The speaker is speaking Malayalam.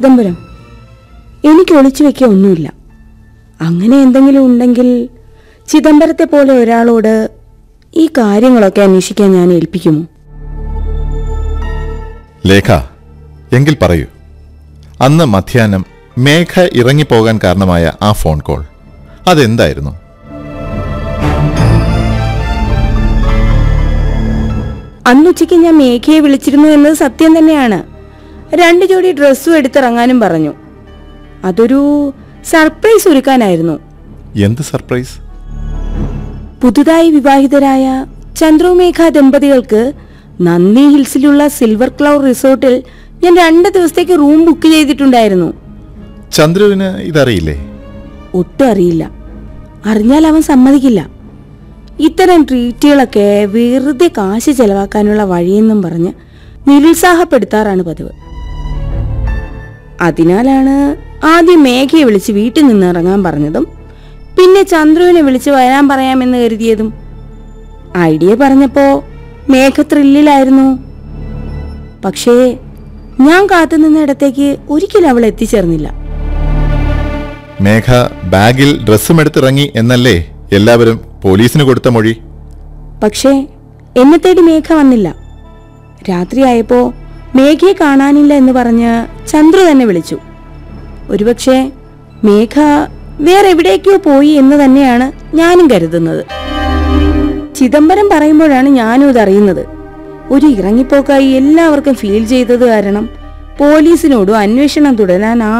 ചിദംബരം എനിക്ക് ഒളിച്ചു വെക്കാൻ ഒന്നുമില്ല അങ്ങനെ എന്തെങ്കിലും ഉണ്ടെങ്കിൽ ചിദംബരത്തെ പോലെ ഒരാളോട് ഈ കാര്യങ്ങളൊക്കെ അന്വേഷിക്കാൻ ഞാൻ ഏൽപ്പിക്കുമോ ലേഖ എങ്കിൽ പറയൂ അന്ന് മധ്യാഹ്നം മേഘ ഇറങ്ങിപ്പോകാൻ കാരണമായ ആ ഫോൺ കോൾ അതെന്തായിരുന്നു അന്നുച്ചയ്ക്ക് ഞാൻ മേഘയെ വിളിച്ചിരുന്നു എന്നത് സത്യം തന്നെയാണ് രണ്ട് ജോഡി ഡ്രസ്സും എടുത്തിറങ്ങാനും പറഞ്ഞു അതൊരു സർപ്രൈസ് ഒരുക്കാനായിരുന്നു എന്ത് സർപ്രൈസ് പുതുതായി വിവാഹിതരായ ചന്ദ്രുമേഘ ദമ്പതികൾക്ക് നന്ദി ഹിൽസിലുള്ള സിൽവർ ക്ലൗ റിസോർട്ടിൽ ഞാൻ രണ്ട് ദിവസത്തേക്ക് റൂം ബുക്ക് ചെയ്തിട്ടുണ്ടായിരുന്നു ചന്ദ്രുവിന് ഇതറിയില്ലേ ഒട്ടും അറിയില്ല അറിഞ്ഞാൽ അവൻ സമ്മതിക്കില്ല ഇത്തരം ട്രീറ്റുകളൊക്കെ വെറുതെ കാശ് ചെലവാക്കാനുള്ള വഴിയെന്നും പറഞ്ഞ് നിരുത്സാഹപ്പെടുത്താറാണ് പതിവ് അതിനാലാണ് ആദ്യം മേഘയെ വിളിച്ച് വീട്ടിൽ നിന്ന് ഇറങ്ങാൻ പറഞ്ഞതും പിന്നെ ചന്ദ്രുവിനെ വിളിച്ച് വരാൻ പറയാമെന്ന് കരുതിയതും ഐഡിയ പറഞ്ഞപ്പോ മേഘ ത്രില്ലിലായിരുന്നു പക്ഷേ ഞാൻ കാത്തുനിന്ന ഇടത്തേക്ക് ഒരിക്കലും അവൾ എത്തിച്ചേർന്നില്ല മേഘ ബാഗിൽ ഡ്രസ്സും എടുത്തിറങ്ങി എന്നല്ലേ എല്ലാവരും പോലീസിന് കൊടുത്ത മൊഴി പക്ഷേ എന്നെ തേടി മേഘ വന്നില്ല രാത്രിയായപ്പോ മേഘയെ കാണാനില്ല എന്ന് പറഞ്ഞ് ചന്ദ്രു തന്നെ വിളിച്ചു ഒരുപക്ഷെ മേഘ വേറെ എവിടേക്കോ പോയി എന്ന് തന്നെയാണ് ഞാനും കരുതുന്നത് ചിദംബരം പറയുമ്പോഴാണ് ഞാനും ഇതറിയുന്നത് ഒരു ഇറങ്ങിപ്പോക്കായി എല്ലാവർക്കും ഫീൽ ചെയ്തത് കാരണം പോലീസിനോടും അന്വേഷണം തുടരാൻ